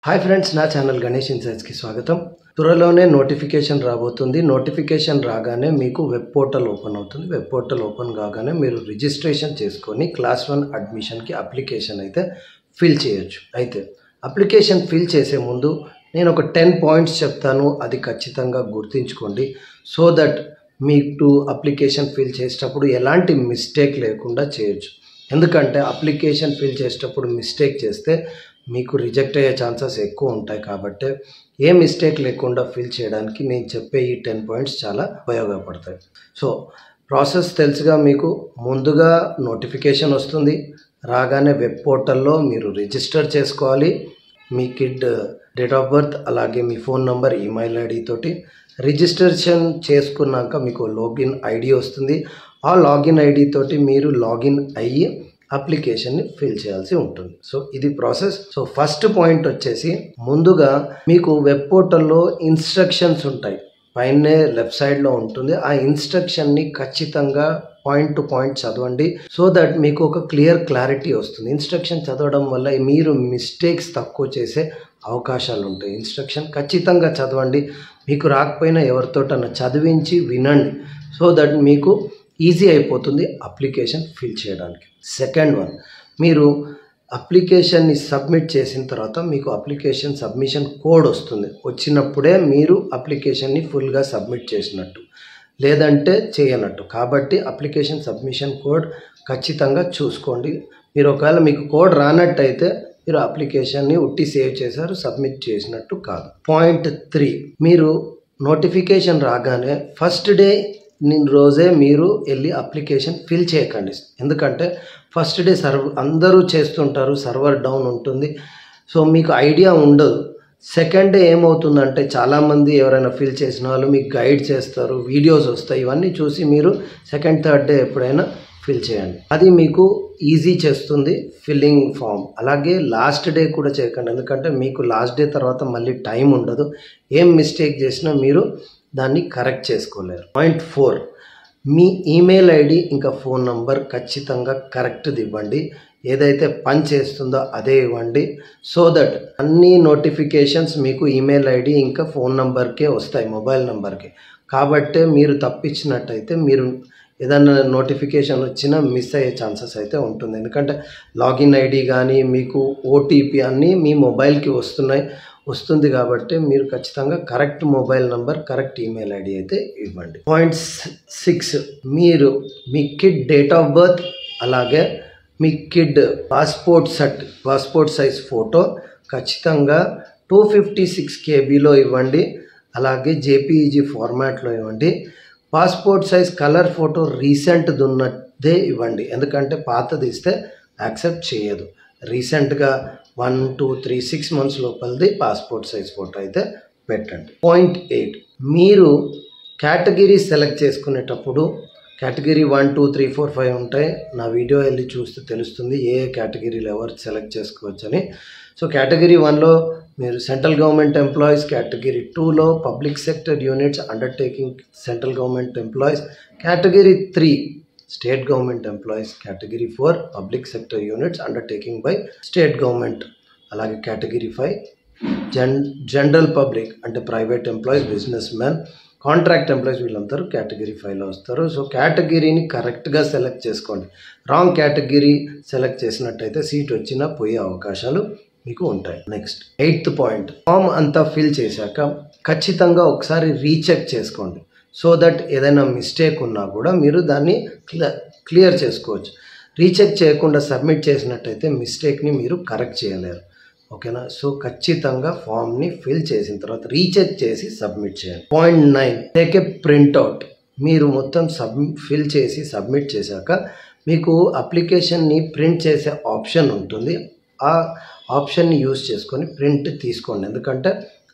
hi friends నా channel Ganesh ఇన్సైట్స్కి స్వాగతం త్వరలోనే నోటిఫికేషన్ రాబోతుంది నోటిఫికేషన్ రాగానే మీకు వెబ్ పోర్టల్ ఓపెన్ అవుతుంది వెబ్ పోర్టల్ ఓపెన్ కాగానే మీరు రిజిస్ట్రేషన్ చేసుకొని క్లాస్ వన్ అడ్మిషన్కి అప్లికేషన్ అయితే ఫిల్ చేయొచ్చు అయితే అప్లికేషన్ ఫిల్ చేసే ముందు నేను ఒక టెన్ పాయింట్స్ చెప్తాను అది ఖచ్చితంగా గుర్తుంచుకోండి సో దట్ మీకు అప్లికేషన్ ఫిల్ చేసేటప్పుడు ఎలాంటి మిస్టేక్ లేకుండా చేయొచ్చు ఎందుకంటే అప్లికేషన్ ఫిల్ చేసేటప్పుడు మిస్టేక్ చేస్తే మీకు రిజెక్ట్ అయ్యే ఛాన్సెస్ ఎక్కువ ఉంటాయి కాబట్టి ఏ మిస్టేక్ లేకుండా ఫిల్ చేయడానికి నేను చెప్పే ఈ టెన్ పాయింట్స్ చాలా ఉపయోగపడతాయి సో ప్రాసెస్ తెలుసుగా మీకు ముందుగా నోటిఫికేషన్ వస్తుంది రాగానే వెబ్ పోర్టల్లో మీరు రిజిస్టర్ చేసుకోవాలి మీ కిడ్ డేట్ ఆఫ్ బర్త్ అలాగే మీ ఫోన్ నంబర్ ఈమెయిల్ ఐడి తోటి రిజిస్ట్రేషన్ చేసుకున్నాక మీకు లాగిన్ ఐడి వస్తుంది ఆ లాగిన్ ఐడి తోటి మీరు లాగిన్ అయ్యి అప్లికేషన్ని ఫిల్ చేయాల్సి ఉంటుంది సో ఇది ప్రాసెస్ సో ఫస్ట్ పాయింట్ వచ్చేసి ముందుగా మీకు వెబ్ పోర్టల్లో ఇన్స్ట్రక్షన్స్ ఉంటాయి పైనే లెఫ్ట్ సైడ్లో ఉంటుంది ఆ ఇన్స్ట్రక్షన్ని ఖచ్చితంగా పాయింట్ టు పాయింట్ చదవండి సో దట్ మీకు ఒక క్లియర్ క్లారిటీ వస్తుంది ఇన్స్ట్రక్షన్ చదవడం వల్ల మీరు మిస్టేక్స్ తక్కువ చేసే అవకాశాలు ఉంటాయి ఇన్స్ట్రక్షన్ ఖచ్చితంగా చదవండి మీకు రాకపోయినా ఎవరితోటన్నా చదివించి వినండి సో దట్ మీకు ఈజీ అయిపోతుంది అప్లికేషన్ ఫిల్ చేయడానికి సెకండ్ వన్ మీరు అప్లికేషన్ని సబ్మిట్ చేసిన తర్వాత మీకు అప్లికేషన్ సబ్మిషన్ కోడ్ వస్తుంది వచ్చినప్పుడే మీరు అప్లికేషన్ని ఫుల్గా సబ్మిట్ చేసినట్టు లేదంటే చేయనట్టు కాబట్టి అప్లికేషన్ సబ్మిషన్ కోడ్ ఖచ్చితంగా చూసుకోండి మీరు ఒకవేళ మీకు కోడ్ రానట్టయితే మీరు అప్లికేషన్ని ఉట్టి సేవ్ చేశారు సబ్మిట్ చేసినట్టు కాదు పాయింట్ త్రీ మీరు నోటిఫికేషన్ రాగానే ఫస్ట్ డే నేను రోజే మీరు వెళ్ళి అప్లికేషన్ ఫిల్ చేయకండి ఎందుకంటే ఫస్ట్ డే సర్వ్ అందరూ చేస్తుంటారు సర్వర్ డౌన్ ఉంటుంది సో మీకు ఐడియా ఉండదు సెకండ్ డే ఏమవుతుందంటే చాలామంది ఎవరైనా ఫిల్ చేసిన వాళ్ళు మీకు గైడ్ చేస్తారు వీడియోస్ వస్తాయి ఇవన్నీ చూసి మీరు సెకండ్ థర్డ్ డే ఎప్పుడైనా ఫిల్ చేయండి అది మీకు ఈజీ చేస్తుంది ఫిల్లింగ్ ఫామ్ అలాగే లాస్ట్ డే కూడా చేయకండి ఎందుకంటే మీకు లాస్ట్ డే తర్వాత మళ్ళీ టైం ఉండదు ఏం మిస్టేక్ చేసినా మీరు దాన్ని కరెక్ట్ చేసుకోలేరు పాయింట్ ఫోర్ మీ ఈమెయిల్ ఐడి ఇంకా ఫోన్ నంబర్ ఖచ్చితంగా కరెక్ట్ది ఇవ్వండి ఏదైతే పని చేస్తుందో అదే ఇవ్వండి సో దట్ అన్ని నోటిఫికేషన్స్ మీకు ఈమెయిల్ ఐడి ఇంకా ఫోన్ నంబర్కే వస్తాయి మొబైల్ నంబర్కి కాబట్టే మీరు తప్పించినట్టయితే మీరు ఏదైనా నోటిఫికేషన్ వచ్చినా మిస్ అయ్యే ఛాన్సెస్ అయితే ఉంటుంది ఎందుకంటే లాగిన్ ఐడి కానీ మీకు ఓటీపీ అన్నీ మీ మొబైల్కి వస్తున్నాయి వస్తుంది కాబట్టి మీరు ఖచ్చితంగా correct mobile number correct email ID అయితే ఇవ్వండి పాయింట్ సిక్స్ మీరు మీ కిడ్ డేట్ ఆఫ్ బర్త్ అలాగే మీ kid passport set passport size photo ఖచ్చితంగా టూ ఫిఫ్టీ సిక్స్ కేబీలో ఇవ్వండి అలాగే జేపీఈజీ ఫార్మాట్లో ఇవ్వండి పాస్పోర్ట్ సైజ్ కలర్ ఫోటో రీసెంట్ది ఉన్నదే ఇవ్వండి ఎందుకంటే పాతది ఇస్తే యాక్సెప్ట్ చేయదు రీసెంట్గా one two three six months లోపలిది పాస్పోర్ట్ సైజ్ ఫోటో అయితే పెట్టండి పాయింట్ ఎయిట్ మీరు కేటగిరీ సెలెక్ట్ చేసుకునేటప్పుడు category one two three four five ఉంటాయి నా వీడియో వెళ్ళి చూస్తే తెలుస్తుంది ఏ ఏ కేటగిరీలు ఎవరు సెలెక్ట్ చేసుకోవచ్చని సో కేటగిరీ వన్లో మీరు సెంట్రల్ గవర్నమెంట్ ఎంప్లాయీస్ కేటగిరీ టూలో public sector units undertaking central government employees category three state government employees category four public sector units undertaking by state government అలాగే కేటగిరీ ఫైవ్ జన్ జనరల్ పబ్లిక్ అంటే private employees businessman contract employees వీళ్ళందరూ category ఫైవ్లో వస్తారు so కేటగిరీని కరెక్ట్గా select చేసుకోండి wrong category select చేసినట్టయితే సీట్ వచ్చినా పోయే అవకాశాలు మీకు ఉంటాయి నెక్స్ట్ ఎయిత్ పాయింట్ ఫామ్ అంతా ఫిల్ చేశాక ఖచ్చితంగా ఒకసారి రీచెక్ చేసుకోండి సో దట్ ఏదైనా మిస్టేక్ ఉన్నా కూడా మీరు దాన్ని క్లియర్ చేసుకోవచ్చు రీచెక్ చేయకుండా సబ్మిట్ చేసినట్టయితే మిస్టేక్ని మీరు కరెక్ట్ చేయలేరు ఓకేనా సో ఖచ్చితంగా ఫామ్ని ఫిల్ చేసిన తర్వాత రీచెక్ చేసి సబ్మిట్ చేయండి point nine take a printout మీరు మొత్తం సబ్ ఫిల్ చేసి సబ్మిట్ చేశాక మీకు అప్లికేషన్ని ప్రింట్ చేసే ఆప్షన్ ఉంటుంది ఆ ఆప్షన్ని యూజ్ చేసుకొని ప్రింట్ తీసుకోండి ఎందుకంటే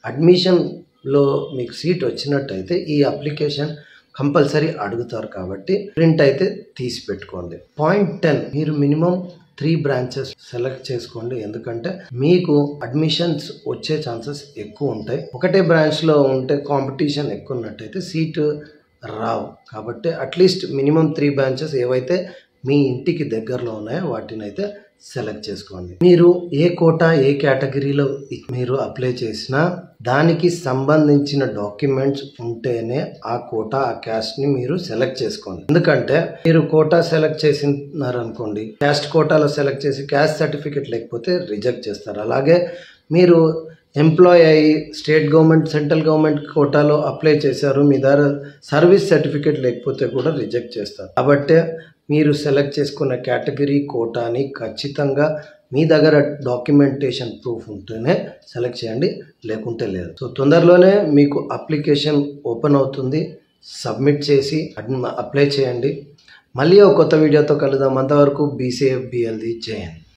అడ్మిషన్లో మీకు సీట్ వచ్చినట్టయితే ఈ అప్లికేషన్ కంపల్సరీ అడుగుతారు కాబట్టి ప్రింట్ అయితే తీసి పెట్టుకోండి పాయింట్ టెన్ మీరు మినిమం త్రీ బ్రాంచెస్ సెలెక్ట్ చేసుకోండి ఎందుకంటే మీకు అడ్మిషన్స్ వచ్చే ఛాన్సెస్ ఎక్కువ ఉంటాయి ఒకటే బ్రాంచ్లో ఉంటే కాంపిటీషన్ ఎక్కువ ఉన్నట్టయితే సీటు రావు కాబట్టి అట్లీస్ట్ మినిమం త్రీ బ్రాంచెస్ ఏవైతే మీ ఇంటికి దగ్గరలో ఉన్నాయో వాటిని అయితే సెలెక్ట్ చేసుకోండి మీరు ఏ కోటా ఏ కేటగిరీలో మీరు అప్లై చేసినా దానికి సంబంధించిన డాక్యుమెంట్స్ ఉంటేనే ఆ కోటా ఆ క్యాస్ట్ ని మీరు సెలెక్ట్ చేసుకోండి ఎందుకంటే మీరు కోటా సెలెక్ట్ చేసినారనుకోండి క్యాస్ట్ కోటాలో సెలెక్ట్ చేసి క్యాస్ట్ సర్టిఫికేట్ లేకపోతే రిజెక్ట్ చేస్తారు అలాగే మీరు ఎంప్లాయ్ అయ్యి స్టేట్ గవర్నమెంట్ సెంట్రల్ గవర్నమెంట్ కోటాలో అప్లై చేశారు మీ దగ్గర సర్వీస్ సర్టిఫికేట్ లేకపోతే కూడా రిజెక్ట్ చేస్తారు కాబట్టి మీరు సెలెక్ట్ చేసుకున్న కేటగిరీ కోటాని ఖచ్చితంగా మీ దగ్గర డాక్యుమెంటేషన్ ప్రూఫ్ ఉంటేనే సెలెక్ట్ చేయండి లేకుంటే లేదు సో తొందరలోనే మీకు అప్లికేషన్ ఓపెన్ అవుతుంది సబ్మిట్ చేసి అప్లై చేయండి మళ్ళీ ఒక కొత్త వీడియోతో కలుద్దాం అంతవరకు బీసీఎఫ్ బిఎల్ది చేయండి